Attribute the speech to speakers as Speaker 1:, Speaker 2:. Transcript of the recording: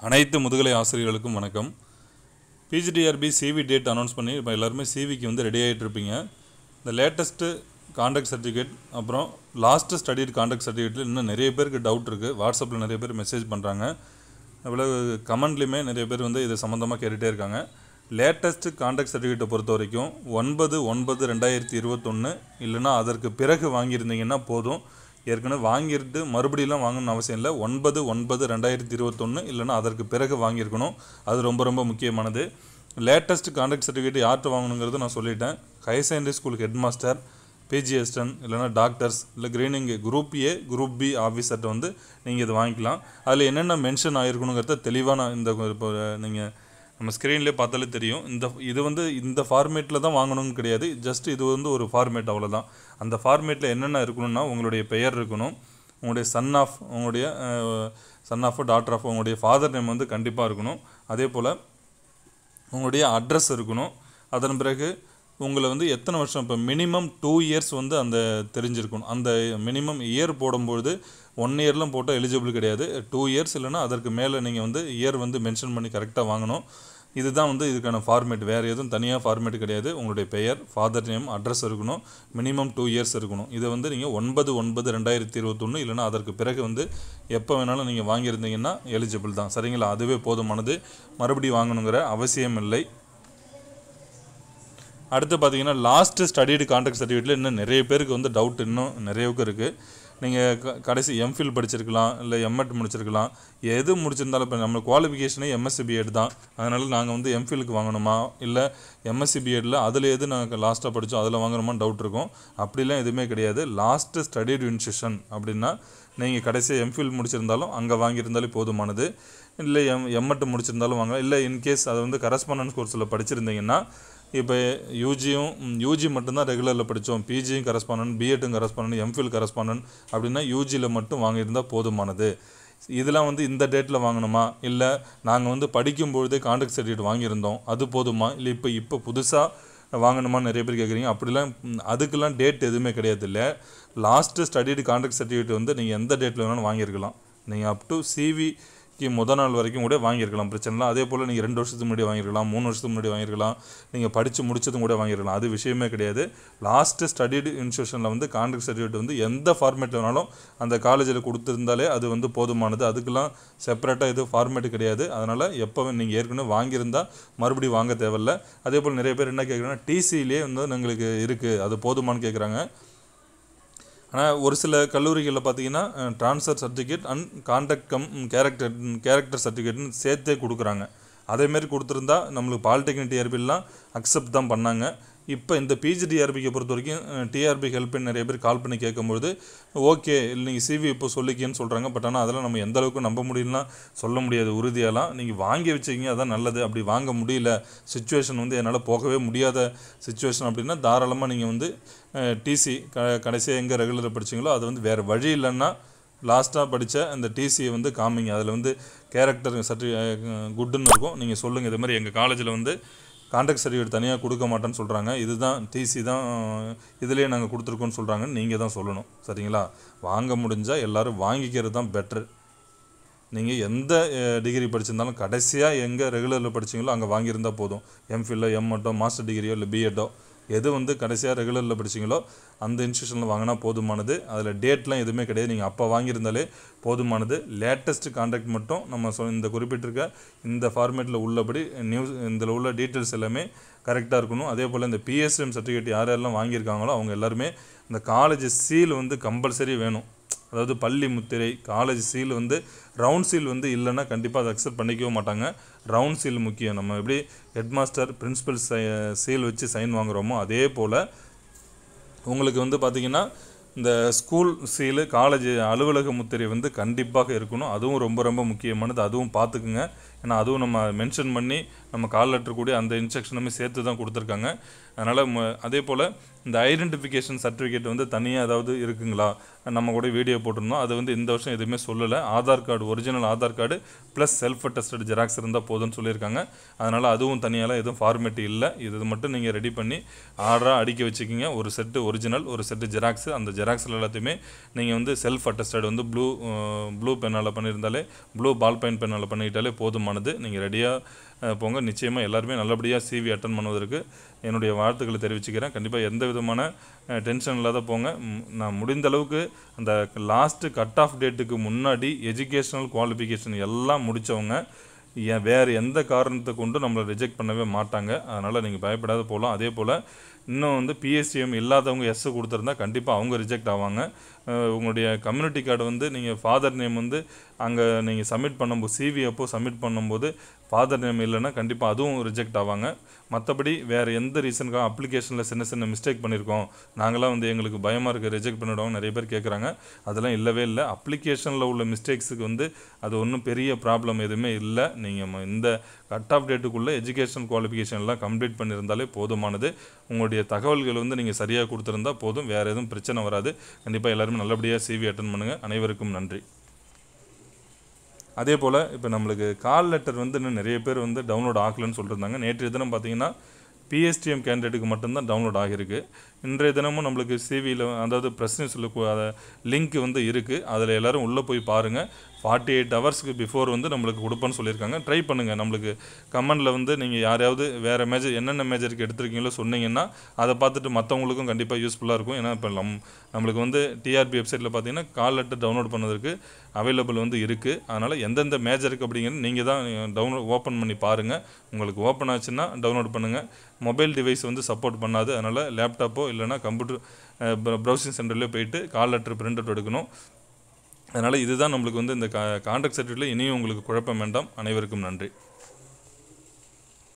Speaker 1: அனைத்து முதுகலை ஆசிரியர்களுக்கும் வணக்கம் பிஜிடிஆர்பி சிவி டேட் அனௌன்ஸ் பண்ணி இப்போ எல்லாருமே சிவிக்கு வந்து ரெடி ஆகிட்டு இருப்பீங்க இந்த லேட்டஸ்ட்டு கான்டாக்ட் சர்டிஃபிகேட் அப்புறம் லாஸ்ட்டு ஸ்டடிட் கான்டாக்ட் சர்டிஃபிகேட்டில் இன்னும் நிறைய பேருக்கு டவுட் இருக்குது வாட்ஸ்அப்பில் நிறைய பேர் மெசேஜ் பண்ணுறாங்க அவ்வளோ கமெண்ட்லேயுமே நிறைய பேர் வந்து இது சம்மந்தமாக கேட்டுகிட்டே இருக்காங்க லேட்டஸ்ட்டு கான்டாக்ட் சர்டிஃபிகேட்டை பொறுத்த வரைக்கும் ஒன்பது ஒன்பது ரெண்டாயிரத்தி இருபத்தொன்று இல்லைன்னா அதற்கு பிறகு வாங்கியிருந்தீங்கன்னா போதும் ஏற்கனவே வாங்கிட்டு மறுபடியெல்லாம் வாங்கணும்னு அவசியம் இல்லை ஒன்பது ஒன்பது ரெண்டாயிரத்தி இருபத்தொன்று இல்லைன்னா அதற்கு பிறகு வாங்கியிருக்கணும் அது ரொம்ப ரொம்ப முக்கியமானது லேட்டஸ்ட் கான்டாக்ட் சர்டிஃபிகேட் யார்கிட்ட வாங்கணுங்கிறது நான் சொல்லிட்டேன் ஹையர் செகண்டரி ஸ்கூலுக்கு ஹெட் மாஸ்டர் பிஜிஎஸ்டன் இல்லைன்னா டாக்டர்ஸ் இல்லை கிரீனிங் குரூப் ஏ குரூப் பி ஆஃபீஸர்கிட்ட வந்து நீங்கள் இது வாங்கிக்கலாம் அதில் என்னென்ன மென்ஷன் ஆகிருக்கணுங்கிறத தெளிவாக நான் இந்த இப்போ நீங்கள் நம்ம ஸ்க்ரீன்லேயே பார்த்தாலே தெரியும் இந்த இது வந்து இந்த ஃபார்மேட்டில் தான் வாங்கணும்னு கிடையாது ஜஸ்ட் இது வந்து ஒரு ஃபார்மேட் அவ்வளோதான் அந்த ஃபார்மேட்டில் என்னென்ன இருக்கணும்னா உங்களுடைய பெயர் இருக்கணும் உங்களுடைய சன் ஆஃப் உங்களுடைய சன் ஆஃப் டாக்டர் ஆஃப் உங்களுடைய ஃபாதர் நேம் வந்து கண்டிப்பாக இருக்கணும் அதே போல் உங்களுடைய அட்ரஸ் இருக்கணும் அதன் பிறகு உங்களை வந்து எத்தனை வருஷம் இப்போ மினிமம் டூ இயர்ஸ் வந்து அந்த தெரிஞ்சிருக்கணும் அந்த மினிமம் இயர் போடும்பொழுது ஒன் இயர்லாம் போட்டால் எலிஜிபிள் கிடையாது டூ இயர்ஸ் இல்லைன்னா அதற்கு மேலே நீங்கள் வந்து இயர் வந்து மென்ஷன் பண்ணி கரெக்டாக வாங்கணும் இதுதான் வந்து இதுக்கான ஃபார்மேட் வேறு எதுவும் தனியாக ஃபார்மேட் கிடையாது உங்களுடைய பெயர் ஃபாதர் நேம் அட்ரஸ் இருக்கணும் மினிமம் டூ இயர்ஸ் இருக்கணும் இதை வந்து நீங்கள் ஒன்பது ஒன்பது ரெண்டாயிரத்தி இருபத்தொன்று இல்லைனா அதற்கு பிறகு வந்து எப்போ வேணாலும் நீங்கள் வாங்கியிருந்தீங்கன்னா எலிஜிபிள் தான் சரிங்களா அதுவே போதுமானது மறுபடியும் வாங்கணுங்கிற அவசியம் இல்லை அடுத்து பார்த்தீங்கன்னா லாஸ்ட்டு ஸ்டடிடு கான்ட்ராக்ட் சர்டிஃபிகேட்டில் இன்னும் நிறைய பேருக்கு வந்து டவுட் இன்னும் நிறையவுக்கு இருக்குது நீங்கள் க கடைசி எம்ஃபில் படிச்சிருக்கலாம் இல்லை எம்எட் முடிச்சிருக்கலாம் எது முடிச்சிருந்தாலும் இப்போ நம்ம குவாலிஃபிகேஷனே எம்எஸ்சி பிஎட் தான் அதனால் நாங்கள் வந்து எம்ஃபிலுக்கு வாங்கணுமா இல்லை எம்எஸ்சி பிஎட்டில் அதில் எது நாங்கள் லாஸ்ட்டாக படித்தோம் அதில் வாங்கணுமான்னு டவுட் இருக்கும் அப்படிலாம் எதுவுமே கிடையாது லாஸ்ட்டு ஸ்டடிடு இன்ஸ்டியூஷன் அப்படின்னா நீங்கள் கடைசியாக எம்ஃபில் முடிச்சிருந்தாலும் அங்கே வாங்கியிருந்தாலே போதுமானது இல்லை எம் எம்எட் முடிச்சிருந்தாலும் வாங்கலாம் இல்லை இன்கேஸ் அதை வந்து கரஸ்பாண்டன்ஸ் கோர்ஸில் படிச்சிருந்தீங்கன்னா இப்போ யூஜியும் யூஜி மட்டும்தான் ரெகுலரில் படித்தோம் பிஜியும் கரஸ்பாண்டன்ட் பிஎட்டும் கரஸ்பாண்டன்ட் எம்ஃபில் கரஸ்பாண்டன்ட் அப்படின்னா யூஜியில் மட்டும் வாங்கியிருந்தால் போதுமானது இதெல்லாம் வந்து இந்த டேட்டில் வாங்கணுமா இல்லை நாங்கள் வந்து படிக்கும்பொழுதே கான்ட்ராக்ட் சர்டிஃபிகேட் வாங்கியிருந்தோம் அது போதுமா இல்லை இப்போ இப்போ புதுசாக வாங்கணுமான்னு நிறைய பேர் கேட்குறீங்க அப்படிலாம் அதுக்கெல்லாம் டேட் எதுவுமே கிடையாது இல்லை லாஸ்ட்டு ஸ்டடிடு கான்ட்ராக்ட் சர்டிஃபிகேட் வந்து நீங்கள் எந்த டேட்டில் வேணாலும் வாங்கியிருக்கலாம் நீங்கள் அப் டு சிவி க்கு முத நாள் வரைக்கும் கூட வாங்கியிருக்கலாம் பிரச்சனை இல்லை அதே போல் நீங்கள் ரெண்டு வருஷத்துக்கு முன்னாடி வாங்கியிருக்கலாம் மூணு வருஷத்துக்கு முன்னாடி வாங்கியிருக்கலாம் நீங்கள் படித்து முடிச்சதும் கூட வாங்கியிருக்கலாம் அது விஷயமே கிடையாது லாஸ்ட்டு ஸ்டடிடு இன்ஸ்டியூஷனில் வந்து கான்ட்ராக்ட் சர்டிஃபிகேட் வந்து எந்த ஃபார்மேட்டில் வேணாலும் அந்த காலேஜில் கொடுத்துருந்தாலே அது வந்து போதுமானது அதுக்கெல்லாம் செப்பரேட்டாக எதுவும் ஃபார்மேட் கிடையாது அதனால் எப்போ நீங்கள் ஏற்கனவே வாங்கியிருந்தால் மறுபடியும் வாங்க தேவையில்ல அதே போல் நிறைய பேர் என்ன கேட்குறாங்கன்னா டிசியிலே வந்து எங்களுக்கு இருக்குது அது போதுமான்னு கேட்குறாங்க ஆனால் ஒரு சில கல்லூரிகளில் பார்த்தீங்கன்னா transfer certificate and contact cum character character சர்டிஃபிகேட்னு சேர்த்தே கொடுக்குறாங்க அதேமாரி கொடுத்துருந்தா நம்மளுக்கு பாலிடெக்னிக் டிஆர்பிலாம் அக்செப்ட் தான் பண்ணாங்க இப்போ இந்த பிஜி டிஆர்பிக்கு பொறுத்த வரைக்கும் டிஆர்பி ஹெல்ப்னு நிறைய பேர் கால் பண்ணி கேட்கும்பொழுது ஓகே இல்லை நீங்கள் சிவி இப்போ சொல்லிக்கன்னு சொல்கிறாங்க பட் ஆனால் அதெல்லாம் நம்ம எந்த அளவுக்கு நம்ப முடியும்னா சொல்ல முடியாது உறுதியாலாம் நீங்கள் வாங்கி வச்சிங்க அதான் நல்லது அப்படி வாங்க முடியல சுச்சுவேஷன் வந்து என்னால் போகவே முடியாத சுச்சுவேஷன் அப்படின்னா தாராளமாக நீங்கள் வந்து டிசி க கடைசியாக எங்கே ரெகுலராக படிச்சிங்களோ அது வந்து வேறு வழி இல்லைன்னா லாஸ்ட்டாக படித்த அந்த டிசியை வந்து காமிங்க அதில் வந்து கேரக்டர் சர்டி குட்டுன்னு இருக்கும் நீங்கள் சொல்லுங்கள் இது மாதிரி எங்கள் காலேஜில் வந்து கான்ட்ராக்ட் சர்டிஃபிகேட் தனியாக கொடுக்க மாட்டேன்னு சொல்கிறாங்க இதுதான் டிசி தான் இதுலேயே நாங்கள் கொடுத்துருக்கோன்னு சொல்கிறாங்கன்னு நீங்கள் தான் சொல்லணும் சரிங்களா வாங்க முடிஞ்சால் எல்லோரும் வாங்கிக்கிறது தான் பெட்ரு நீங்கள் எந்த டிகிரி படிச்சிருந்தாலும் கடைசியாக எங்கே ரெகுலரில் படிச்சிங்களோ அங்கே வாங்கியிருந்தால் போதும் எம்ஃபில்லோ எம்எட்டோ மாஸ்டர் டிகிரியோ இல்லை பிஎட்டோ எது வந்து கடைசியாக ரெகுலரில் படிச்சிங்களோ அந்த இன்ஸ்டியூஷனில் வாங்கினா போதுமானது அதில் டேட்லாம் எதுவுமே கிடையாது நீங்கள் அப்போ வாங்கியிருந்தாலே போதுமானது லேட்டஸ்ட் கான்டாக்ட் மட்டும் நம்ம சொ இந்த குறிப்பிட்டிருக்க இந்த ஃபார்மேட்டில் உள்ளபடி நியூஸ் இதில் உள்ள டீட்டெயில்ஸ் எல்லாமே கரெக்டாக இருக்கணும் அதே போல் இந்த பிஎஸ்எம் சர்டிஃபிகேட் யார் யாரெல்லாம் வாங்கியிருக்காங்களோ அவங்க எல்லாருமே இந்த காலேஜ் சீல் வந்து கம்பல்சரி வேணும் அதாவது பள்ளி முத்திரை காலேஜ் சீல் வந்து ரவுண்ட் சீல் வந்து இல்லைன்னா கண்டிப்பாக அதை அக்செப்ட் பண்ணிக்கவே மாட்டாங்க ரவுண்ட் சீல் முக்கியம் நம்ம எப்படி ஹெட் மாஸ்டர் பிரின்ஸிபல் சீல் வச்சு சைன் வாங்குகிறோமோ அதே போல் உங்களுக்கு வந்து பார்த்திங்கன்னா இந்த ஸ்கூல் சீலு காலேஜ் அலுவலக முத்திரை வந்து கண்டிப்பாக இருக்கணும் அதுவும் ரொம்ப ரொம்ப முக்கியமானது அதுவும் பார்த்துக்குங்க ஏன்னா அதுவும் நம்ம மென்ஷன் பண்ணி நம்ம கால் லெட்டர் கூட அந்த இன்ஸ்ட்ரக்ஷனுமே சேர்த்து தான் கொடுத்துருக்காங்க அதனால் அதே போல் இந்த ஐடென்டிஃபிகேஷன் சர்டிஃபிகேட் வந்து தனியாக ஏதாவது இருக்குங்களா நம்ம கூட வீடியோ போட்டிருந்தோம் அது வந்து இந்த வருஷம் எதுவுமே சொல்லலை Aadhaar card original Aadhaar card plus self attested xerox இருந்தால் போதும்னு சொல்லியிருக்காங்க அதனால் அதுவும் தனியாலாம் எதுவும் ஃபார்மேட் இல்லை இது மட்டும் நீங்கள் ரெடி பண்ணி ஆர்டராக அடிக்க வச்சுக்கிங்க ஒரு செட்டு ஒரிஜினல் ஒரு செட்டு ஜெராக்ஸ் அந்த ஜெராக்ஸில் எல்லாத்தையுமே நீங்கள் வந்து செல்ஃப் அட்டஸ்டட் வந்து ப்ளூ ப்ளூ பென்னால் பண்ணியிருந்தாலே ப்ளூ பால் பெயின் பென்னால் பண்ணிக்கிட்டாலே போதுமானது நீங்கள் ரெடியாக போங்க நிச்சயமாக எல்லாருமே நல்லபடியாக சிவி அட்டன் பண்ணுவதற்கு என்னுடைய வாழ்த்துக்களை தெரிவிச்சுக்கிறேன் கண்டிப்பாக எந்த விதமான டென்ஷன் இல்லாத போங்க ம், நான் முடிந்த அளவுக்கு அந்த லாஸ்ட்டு கட் ஆஃப் டேட்டுக்கு முன்னாடி எஜுகேஷனல் குவாலிஃபிகேஷன் எல்லாம் முடித்தவங்க ஏன் வேறு எந்த காரணத்தை கொண்டு நம்மளை ரிஜெக்ட் பண்ணவே மாட்டாங்க அதனால் நீங்கள் பயப்படாத போகலாம் அதே போல் இன்னும் வந்து பிஎஸ்டிஎம் இல்லாதவங்க எஸ் கொடுத்துருந்தா கண்டிப்பாக அவங்க ரிஜெக்ட் ஆவாங்க அஹ் உங்களுடைய கம்யூனிட்டி கார்டு வந்து நீங்கள் ஃபாதர் நேம் வந்து அங்கே நீங்கள் சப்மிட் பண்ணும்போது சிவி அப்போ சப்மிட் பண்ணும்போது ஃபாதர் நேம் இல்லைன்னா கண்டிப்பாக அதுவும் ரிஜெக்ட் ஆவாங்க மற்றபடி வேறு எந்த ரீசனுக்காக அப்ளிகேஷனில் சின்ன சின்ன மிஸ்டேக் பண்ணியிருக்கோம் நாங்களாம் வந்து எங்களுக்கு பயமாக இருக்குது ரிஜெக்ட் பண்ணிவிடுவோம் நிறைய பேர் கேட்குறாங்க அதெல்லாம் இல்லவே இல்லை அப்ளிகேஷனில் உள்ள மிஸ்டேக்ஸுக்கு வந்து அது ஒன்றும் பெரிய ப்ராப்ளம் எதுவுமே இல்லை நீங்கள் இந்த கட் ஆஃப் டேட்டுக்குள்ளே எஜுகேஷன் குவாலிஃபிகேஷன் எல்லாம் கம்ப்ளீட் பண்ணியிருந்தாலே போதுமானது உங்களுடைய தகவல்கள் வந்து நீங்கள் சரியாக கொடுத்துருந்தா போதும் வேறு எதுவும் பிரச்சனை வராது கண்டிப்பாக எல்லாருமே நல்லபடியாக சிவி அட்டன் பண்ணுங்கள் அனைவருக்கும் நன்றி அதே போல் இப்போ நம்மளுக்கு கால் லெட்டர் வந்து இன்னும் நிறைய பேர் வந்து டவுன்லோட் ஆகலைன்னு சொல்லியிருந்தாங்க நேற்றைய தினம் பார்த்தீங்கன்னா பிஎஸ்டிஎம் கேண்டிடேட்டுக்கு மட்டும்தான் டவுன்லோட் ஆகியிருக்கு இன்றைய தினமும் நம்மளுக்கு சிவியில் அதாவது ப்ரெஸ் நியூஸில் லிங்க் வந்து இருக்குது அதில் எல்லோரும் உள்ளே போய் பாருங்கள் ஃபார்ட்டி எயிட் ஹவர்ஸ்க்கு பிஃபோர் வந்து நம்மளுக்கு கொடுப்பேன்னு சொல்லியிருக்காங்க ட்ரை பண்ணுங்கள் நம்மளுக்கு கமெண்டில் வந்து நீங்கள் யாரையாவது வேறு மேஜர் என்னென்ன மேஜருக்கு எடுத்திருக்கீங்களோ சொன்னீங்கன்னா அதை பார்த்துட்டு மற்றவங்களுக்கும் கண்டிப்பாக யூஸ்ஃபுல்லாக இருக்கும் ஏன்னா இப்போ நம் நம்மளுக்கு வந்து டிஆர்பி வெப்சைட்டில் பார்த்தீங்கன்னா கால் லெட்டர் டவுன்லோட் பண்ணதுக்கு அவைலபிள் வந்து இருக்குது அதனால் எந்தெந்த மேஜருக்கு அப்படிங்கிறது நீங்கள் தான் டவுன்லோட் ஓப்பன் பண்ணி பாருங்கள் உங்களுக்கு ஓப்பன் ஆச்சுன்னா டவுன்லோட் பண்ணுங்கள் மொபைல் டிவைஸ் வந்து சப்போர்ட் பண்ணாது அதனால் லேப்டாப்போ இல்லைனா கம்ப்யூட்டர் ப்ரௌசிங் சென்டர்லேயோ போயிட்டு கால் லெட்டர் பிரிண்ட் அவுட் எடுக்கணும் அதனால் இதுதான் நம்மளுக்கு வந்து இந்த கா கான்ட்ராக்ட் சர்டிஃபிகேட்டில் இனியும் உங்களுக்கு குழப்பம் வேண்டாம் அனைவருக்கும் நன்றி